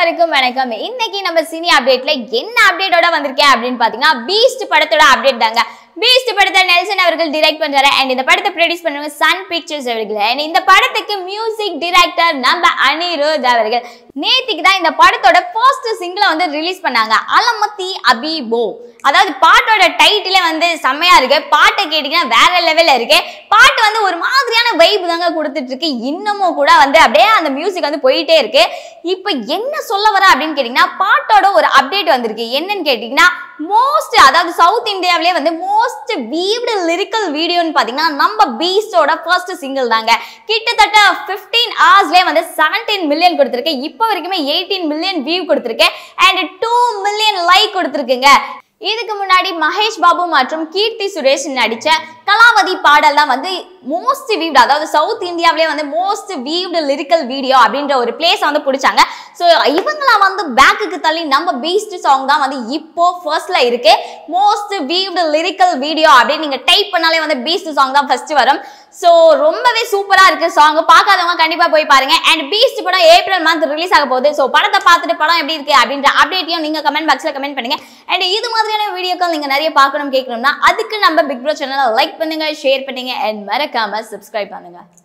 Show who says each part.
Speaker 1: அனைவருக்கும் வணக்கம் இன்னைக்கு நம்ம சினி அப்டேட்ல என்ன அப்டேட்டோட வந்திருக்கேன் அப்படின்னு பாத்தீங்கன்னா பீஸ்ட் படத்தோட அப்டேட் தாங்க பீஸ்ட் படத்தை நெல்சன் அவர்கள் டிரெக்ட் பண்றாரு அண்ட் இந்த படத்தை ப்ரொடியூஸ் பண்ணுவாங்க சன் பிக்சர்ஸ் அவர்கள் and இந்த படத்துக்கு மியூசிக் டைரக்டர் நம்ம அனிருத் அவர்கள் நேத்திக்கு தான் இந்த படத்தோட ஃபர்ஸ்ட் சிங்கிளை வந்து ரிலீஸ் பண்ணாங்க அலமத்தி அபிபோ அதாவது பாட்டோட டைட்டிலே வந்து செம்மையா இருக்கு பாட்டை கேட்டீங்கன்னா வேற லெவல்ல இருக்கு பாட்டு வந்து ஒரு மாதிரியான வைப் தாங்க கொடுத்துட்டு இருக்கு இன்னமும் கூட வந்து அப்படியே அந்த மியூசிக் வந்து போயிட்டே இருக்கு இப்போ என்ன சொல்ல வர அப்படின்னு கேட்டிங்கன்னா பாட்டோட ஒரு அப்டேட் வந்திருக்கு என்னன்னு கேட்டிங்கன்னா மோஸ்ட் அதாவது சவுத் இந்தியாவிலே வந்து மோஸ்ட் வியூடு லிரிக்கல் வீடியோன்னு பார்த்தீங்கன்னா நம்ம பீஸ்டோட ஃபர்ஸ்ட் சிங்கிள் தாங்க கிட்டத்தட்ட ஃபிஃப்டீன் ஹவர்ஸ்லேயே வந்து செவன்டீன் மில்லியன் கொடுத்துருக்கு இப்போ வரைக்குமே எயிட்டீன் மில்லியன் வியூ கொடுத்துருக்கு அண்ட் டூ மில்லியன் லைக் கொடுத்துருக்குங்க இதுக்கு முன்னாடி மகேஷ் பாபு மற்றும் கீர்த்தி சுரேஷ் நடிச்ச கலாவதி பாடல் தான் வந்து மோஸ்ட் வியூட் அதாவது சவுத் இந்தியாவிலே வந்து மோஸ்ட் வியூடு லிரிக்கல் வீடியோ அப்படின்ற ஒரு பிளேஸ் வந்து பிடிச்சாங்க ஸோ இவங்களாம் வந்து பேக்குக்கு தள்ளி நம்ம பீஸ்ட் சாங் தான் வந்து இப்போ ஃபர்ஸ்ட்ல இருக்கு மோஸ்ட் வியூடு லிரிக்கல் வீடியோ அப்படின்னு நீங்க டைப் பண்ணாலே வந்து பீஸ்ட் சாங் தான் ஃபர்ஸ்ட் வரும் ஸோ ரொம்பவே சூப்பரா இருக்கு சாங் பார்க்காதவங்க கண்டிப்பா போய் பாருங்க அண்ட் பீஸ்ட் படம் ஏப்ரல் மந்த் ரிலீஸ் ஆக போகுது ஸோ படத்தை பார்த்துட்டு படம் எப்படி இருக்கு அப்படின்ற அப்டேட்டையும் நீங்க கமெண்ட் பாக்ஸ்ல கமெண்ட் பண்ணுங்க அண்ட் இது மாதிரியான வீடியோக்கள் நீங்க நிறைய பார்க்கணும் கேட்கணும்னா அதுக்கு நம்ம பிக் ப்ரோ சேனலை லைக் பண்ணுங்க ஷேர் பண்ணுங்க அண்ட் மறக்காம சப்ஸ்கிரைப் பண்ணுங்க